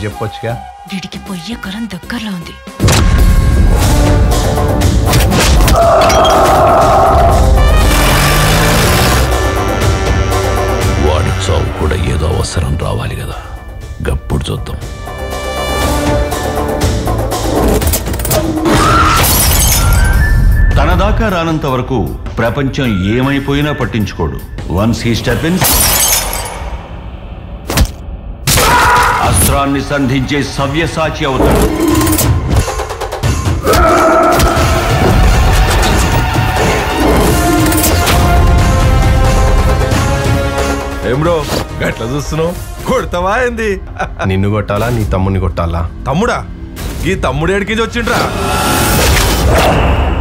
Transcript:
చెప్పొచ్చుగా వీడికి పొయ్యే కరం దగ్గరలో ఉంది వాడి చావు కూడా ఏదో అవసరం రావాలి కదా గప్పుడు చూద్దాం తన దాకా రానంత వరకు ప్రపంచం ఏమైపోయినా పట్టించుకోడు వన్స్ హీ స్టెపిన్స్ అస్త్రాన్ని సంధించే సవ్యసాచి అవుతాడు ఏం బ్రో గట్ల చూస్తున్నావు కొడతావా ఏంది నిన్ను కొట్టాలా నీ తమ్ముని కొట్టాలా తమ్ముడా ఈ తమ్ముడు ఎడికి వచ్చిండ్రా